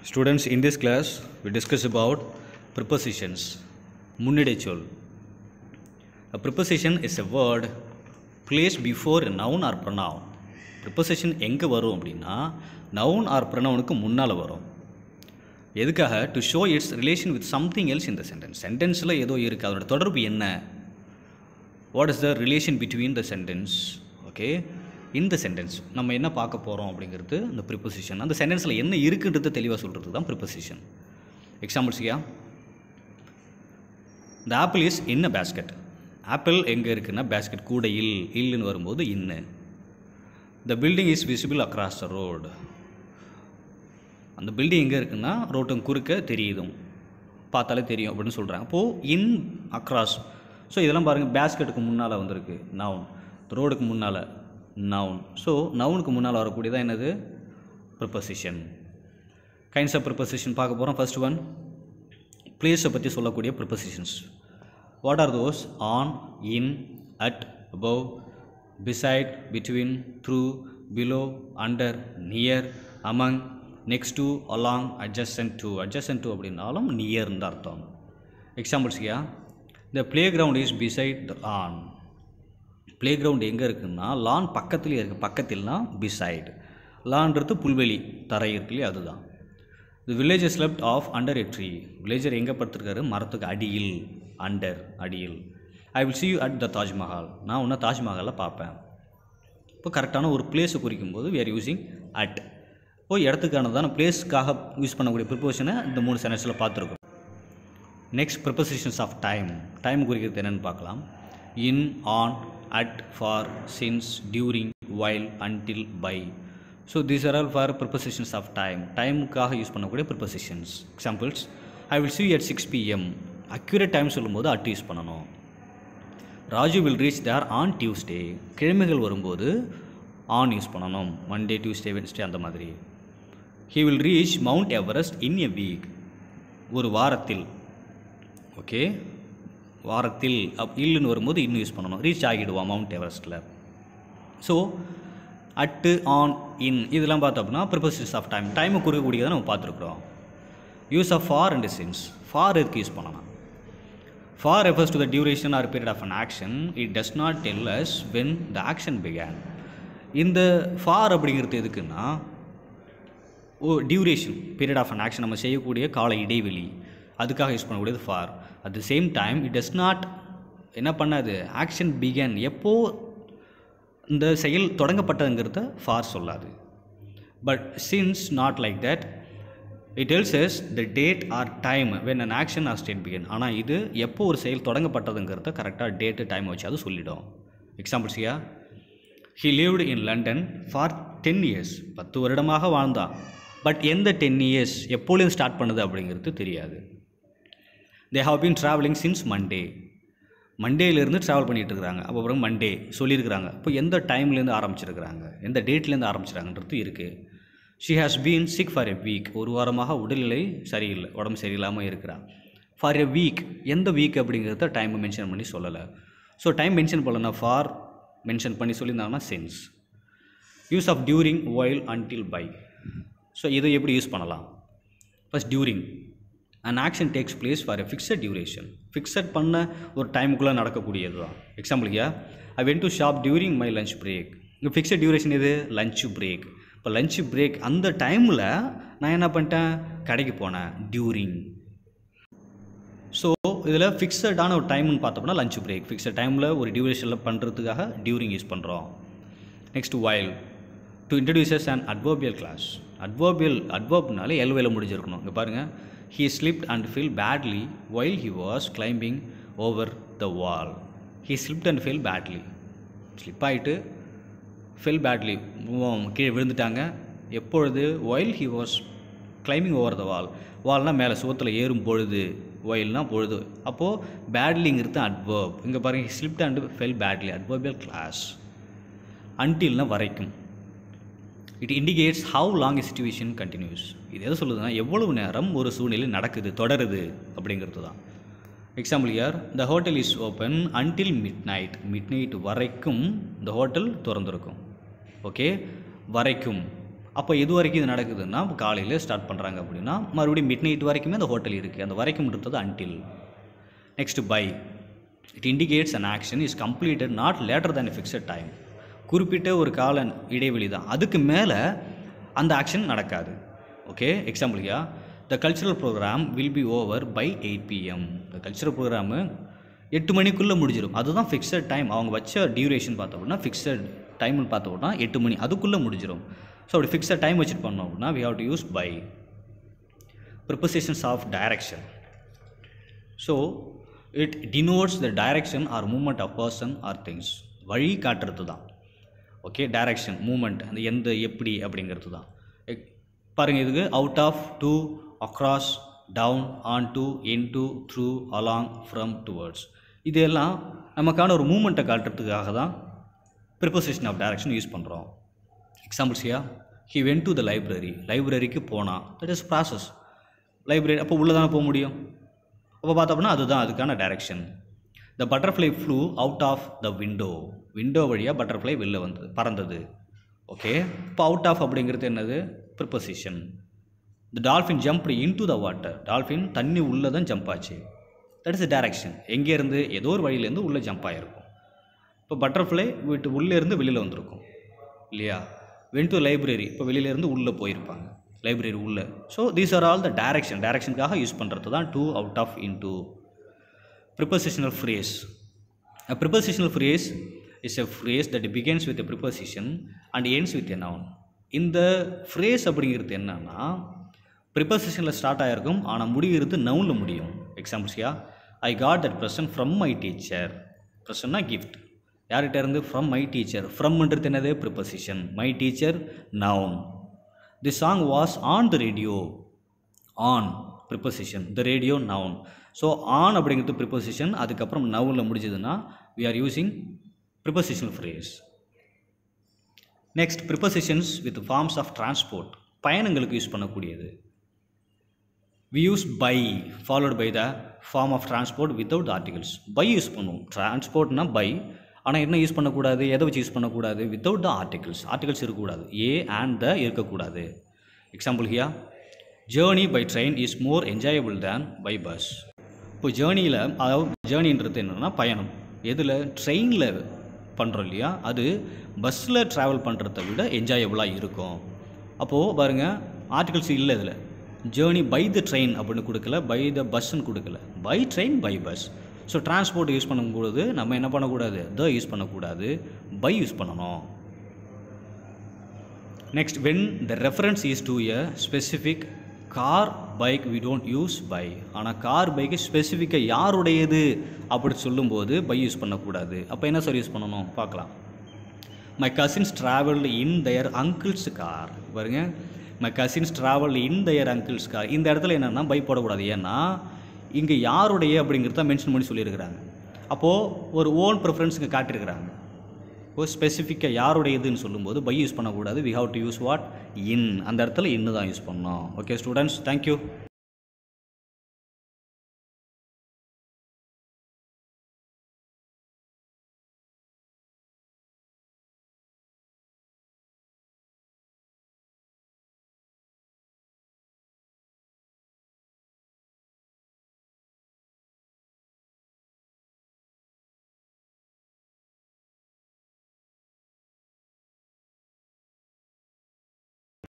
Students, in this class, we discuss about prepositions. முன்னிடை சொல் A preposition is a word placed before a noun or pronoun. preposition எங்கே வரும் அப்படின்னா noun or pronounக்கு முன்னால் வரும் எதுக்காக to show its relation with something else இந்த sentence சென்டென்ஸில் ஏதோ இருக்குது அதோட தொடர்பு என்ன what is the relation between the sentence okay இந்த சென்டென்ஸ் நம்ம என்ன பார்க்க போகிறோம் அப்படிங்கிறது இந்த ப்ரிப்போசிஷன் அந்த சென்டென்ஸில் என்ன இருக்குன்றது தெளிவாக சொல்கிறது தான் ப்ரிப்போசிஷன் எக்ஸாம்பிள்ஸ்யா இந்த apple is in a basket apple எங்கே இருக்குன்னா பேஸ்கெட் கூட இல் இல்லுன்னு வரும்போது இன்னு the building is visible across the road அந்த பில்டிங் எங்கே இருக்குன்னா ரோட்டும் குறுக்க தெரியுதும் பார்த்தாலே தெரியும் அப்படின்னு சொல்கிறாங்க அப்போது இன் அக்ராஸ் ஸோ இதெல்லாம் பாருங்கள் பேஸ்கெட்டுக்கு முன்னால் வந்திருக்கு நவுன் ரோடுக்கு முன்னால் நவுன் ஸோ நவுனுக்கு முன்னால் வரக்கூடியதான் என்னது ப்ரிப்பசிஷன் கைண்ட்ஸ் ஆஃப் ப்ரிப்பசிஷன் பார்க்க போகிறோம் ஃபர்ஸ்ட் ஒன் பிளேஸை பற்றி சொல்லக்கூடிய prepositions what are those on in at above beside between through below under near among next to along adjacent to adjacent to அப்படின்னாலும் நியர்னு தான் அர்த்தம் எக்ஸாம்பிள்ஸ்யா the play ground is beside the lawn play ground எங்கே இருக்குன்னா லான் பக்கத்துலேயே இருக்குது பக்கத்தில்னா beside லான்றது புல்வெளி தரை இருக்கு இல்லையா அதுதான் the village slept off under a tree villager எங்கே படுத்திருக்காரு மரத்துக்கு அடியில் அண்டர் அடியில் I will see you at the Taj Mahal நான் உன்னை தாஜ்மஹாலில் பார்ப்பேன் இப்போ கரெக்டான ஒரு பிளேஸை குறிக்கும் போது we are யூஸிங் அட் இப்போ இடத்துக்கானதான பிளேஸ்க்காக யூஸ் பண்ணக்கூடிய ப்ரிப்போஷனை இந்த மூணு சென்டென்ஸில் பார்த்துருக்கோம் next prepositions of time time குறிக்கிறது என்னென்னு பார்க்கலாம் in on at for since during while until by so these are all for prepositions of time டைமுக்காக யூஸ் பண்ணக்கூடிய prepositions examples I will see you at six PM accurate time சொல்லும்போது at use பண்ணணும் Raju will reach there on Tuesday கிழமைகள் வரும்போது on use பண்ணணும் Monday Tuesday Wednesday அந்த மாதிரி he will reach Mount Everest in a week ஒரு வாரத்தில் okay வாரத்தில் அப் இல்லுன்னு வரும்போது இன்னும் யூஸ் பண்ணணும் ரீச் ஆகிடுவான் மவுண்ட் எவரெஸ்ட்டில் ஸோ அட்டு ஆன் இன் இதெல்லாம் பார்த்தோம் அப்படின்னா ப்ரிப்போசிஷன்ஸ் ஆஃப் டைம் டைமை குறிக்கக்கூடியதை நம்ம பார்த்துருக்குறோம் use of for and since for எதுக்கு யூஸ் பண்ணலாம் for refers to the duration or period of an action it does not tell us when the action began இந்த ஃபார் அப்படிங்கிறது எதுக்குன்னா ஓ duration period of an action நம்ம செய்யக்கூடிய கால இடைவெளி அதுக்காக யூஸ் பண்ணக்கூடியது for at the same time it does not என்ன பண்ணாது ஆக்ஷன் பிகன் எப்போ இந்த செயல் தொடங்கப்பட்டதுங்கிறத ஃபார் சொல்லாது but since not like that it tells us the date or time when an action or state began ஆனால் இது எப்போ ஒரு செயல் தொடங்கப்பட்டதுங்கிறத கரெக்டாக டேட்டு டைம் வச்சு அது சொல்லிடும் எக்ஸாம்பிள்ஸ்யா he lived in London for ten years பத்து வருடமாக வாழ்ந்தான் பட் எந்த டென் இயர்ஸ் எப்போலேயும் ஸ்டார்ட் பண்ணுது அப்படிங்கிறது தெரியாது they have been travelling since Monday மண்டேலேருந்து ட்ராவல் பண்ணிகிட்டு இருக்கிறாங்க அப்போ அப்புறம் மண்டே சொல்லியிருக்கிறாங்க இப்போ எந்த டைம்லேருந்து ஆரம்பிச்சிருக்கிறாங்க எந்த டேட்லேருந்து ஆரம்பிச்சிருக்காங்கன்றது இருக்குது she has been sick for a week ஒரு வாரமாக உடல்நிலை சரியில்லை உடம்பு சரியில்லாமல் இருக்கிறா ஃபார் எ வீக் எந்த வீக் அப்படிங்கிறத டைம் மென்ஷன் பண்ணி சொல்லலை ஸோ டைம் மென்ஷன் பண்ணலன்னா ஃபார் மென்ஷன் பண்ணி சொல்லியிருந்தாங்கன்னா since use of during while until by so இதை எப்படி யூஸ் பண்ணலாம் first during and action takes place for a fixed duration fixed பண்ண ஒரு டைமுக்குள்ளே நடக்கக்கூடியது தான் எக்ஸாம்பிளுக்கு I went to shop during my lunch break இங்கே ஃபிக்ஸட் டியூரேஷன் இது லஞ்ச் பிரேக் இப்போ லஞ்ச் பிரேக் அந்த டைமில் நான் என்ன பண்ணிட்டேன் கடைக்கு போனேன் டியூரிங் ஸோ இதில் ஃபிக்ஸடான ஒரு டைம்னு பார்த்தோம்னா லஞ்ச் பிரேக் ஃபிக்ஸட் டைமில் ஒரு டியூரேஷனில் பண்ணுறதுக்காக டியூரிங் யூஸ் பண்ணுறோம் next while to introduces and adverbial clause adverbial அட்வர்ப்னாலே எல்வேல முடிஞ்சிருக்கணும் இங்கே பாருங்கள் he slipped and fell badly while he was climbing over the wall he slipped and fell badly slip ஆகிட்டு ஃபெல் பேட்லி கீழே விழுந்துட்டாங்க எப்பொழுது ஒயில் ஹி வாஸ் கிளைம்பிங் ஓவர் த வால் வால்னால் மேலே சுவத்தில் ஏறும் பொழுது ஒயில்னா பொழுது அப்போது பேட்லிங்கிறது அட்வர்ப் இங்கே பாருங்கள் slipped and fell badly adverbial clause அன்டில்னா வரைக்கும் it indicates how long situation continues இது எதை சொல்லுதுன்னா எவ்வளவு நேரம் ஒரு சூழ்நிலை நடக்குது தொடருது அப்படிங்கிறது தான் எக்ஸாம்பிள் யார் the hotel is open until midnight midnight வரைக்கும் இந்த ஹோட்டல் திறந்திருக்கும் ஓகே வரைக்கும் அப்போ எது வரைக்கும் இது நடக்குதுன்னா காலையில் ஸ்டார்ட் பண்ணுறாங்க அப்படின்னா மறுபடியும் மிட் நைட் வரைக்குமே அந்த ஹோட்டல் இருக்குது அந்த வரைக்கும்ன்றது until next by it indicates an action is completed not later than a fixed time குறிப்பிட்ட ஒரு கால இடைவெளி தான் அதுக்கு மேலே அந்த ஆக்ஷன் நடக்காது ஓகே எக்ஸாம்பிள்யா the cultural programme will be over by eight PM the cultural programme எட்டு மணிக்குள்ளே முடிஞ்சிடும் அதுதான் ஃபிக்ஸட் டைம் அவங்க வச்ச டியூரேஷன் பார்த்தோம்னா ஃபிக்ஸட் டைம்னு பார்த்தோம்னா எட்டு மணி அதுக்குள்ளே முடிஞ்சிடும் ஸோ அப்படி ஃபிக்ஸட் டைம் வச்சுட்டு பண்ணோம் அப்படின்னா we have to use by prepositions of direction so it denotes the direction or movement of person or things வழி காட்டுறது தான் ஓகே டைரக்ஷன் மூமெண்ட் அந்த எந்த எப்படி அப்படிங்கிறது தான் எக்- பாருங்க இதுக்கு out of to across down onto into through along from towards இதெல்லாம் நமக்கான ஒரு மூமெண்ட்டை காட்டுறதுக்காக தான் ப்ரிப்போசிஷன் ஆஃப் டைரக்ஷன் யூஸ் பண்ணுறோம் எக்ஸாம்பிள்ஸ் யா he went to the library லைப்ரரிக்கு போனான் தட் இஸ் ப்ராசஸ் லைப்ரரி அப்போ உள்ளே தானே போக முடியும் அப்போ பார்த்தோம்னா அதுதான் அதுக்கான direction the butterfly flew out of the window window வழியாக பட்டர்ஃப்ளை வெளில வந்தது பறந்தது ஓகே இப்போ அவுட் ஆஃப் அப்படிங்கிறது என்னது preposition the dolphin jump into the water dolphin தண்ணி உள்ளே தான் ஜம்ப் ஆச்சு தட் இஸ் டைரக்ஷன் எங்கேருந்து ஏதோ ஒரு வழியிலேருந்து உள்ளே ஜம்ப் ஆகிருக்கும் இப்போ பட்டர்ஃப்ளை வீட்டு உள்ளே இருந்து வெளியில் வந்திருக்கும் இல்லையா வென் டு லைப்ரரி இப்போ வெளியிலேருந்து உள்ளே போயிருப்பாங்க லைப்ரரி உள்ளே so these are all the direction டைரக்ஷனுக்காக யூஸ் பண்ணுறது தான் to out of into prepositional phrase a prepositional phrase is a phrase that begins with a preposition and ends with a noun இந்த phrase அப்படிங்கிறது என்னன்னா ப்ரிப்போசிஷனில் start ஆகிருக்கும் ஆனால் முடிகிறது நவுனில் முடியும் எக்ஸாம்பிள்ஸ்யா I got that present from my teacher ப்ரெசன்னா கிஃப்ட் யார்கிட்ட இருந்து ஃப்ரம் மை டீச்சர் ஃப்ரம்ன்றது என்னது preposition my teacher noun the song was on the radio on preposition the radio noun so on அப்படிங்கிறது ப்ரிப்போசிஷன் அதுக்கப்புறம் நவுனில் முடிஞ்சதுன்னா we are using prepositional phrase next prepositions with forms of transport பயணங்களுக்கு use பண்ணக்கூடியது we use by followed by the form of transport without articles by use பண்ணுவோம் டிரான்ஸ்போர்ட்னா by ஆனால் என்ன யூஸ் பண்ணக்கூடாது எதை வச்சு யூஸ் பண்ணக்கூடாது வித்தவுட் த ஆர்டிகல்ஸ் ஆர்டிகல்ஸ் இருக்கக்கூடாது ஏ அண்ட் த இருக்கக்கூடாது example here journey by train is more enjoyable than by bus இப்போ ஜேர்னியில் அதாவது ஜேர்னின்றது என்னென்னா பயணம் எதில் ட்ரெயினில் பண்ணுறோம் இல்லையா அது பஸ்ஸில் ட்ராவல் பண்ணுறத விட என்ஜாயபுளாக இருக்கும் அப்போது பாருங்கள் ஆர்டிகல்ஸ் இல்லை இதில் ஜேர்னி பை த ட்ரெயின் அப்படின்னு கொடுக்கல பை த பஸ்ன்னு கொடுக்கல by train by bus so transport use பண்ணும்போது நம்ம என்ன பண்ணக்கூடாது த யூஸ் பண்ணக்கூடாது பை யூஸ் பண்ணணும் next when the reference is to a specific car bike we don't use by ஆனால் கார் பைக்கு ஸ்பெசிஃபிக்காக யாருடையது அப்படி சொல்லும்போது பை யூஸ் பண்ணக்கூடாது அப்போ என்ன சார் யூஸ் பண்ணணும் பார்க்கலாம் my cousins travelled in their uncle's car பாருங்க my cousins travel in their uncle's car இந்த இடத்துல என்னென்னா பை போடக்கூடாது ஏன்னா இங்கே யாருடைய அப்படிங்கிறத மென்ஷன் பண்ணி சொல்லியிருக்கிறாங்க அப்போது ஒரு ஓன் ப்ரிஃபரன்ஸுங்க காட்டியிருக்கிறாங்க இப்போ ஸ்பெசிஃபிக்காக யாருடையதுன்னு சொல்லும்போது பை யூஸ் பண்ணக்கூடாது we have to use what in அந்த இடத்துல இன்னு தான் யூஸ் பண்ணணும் ஓகே ஸ்டூடெண்ட்ஸ் தேங்க்யூ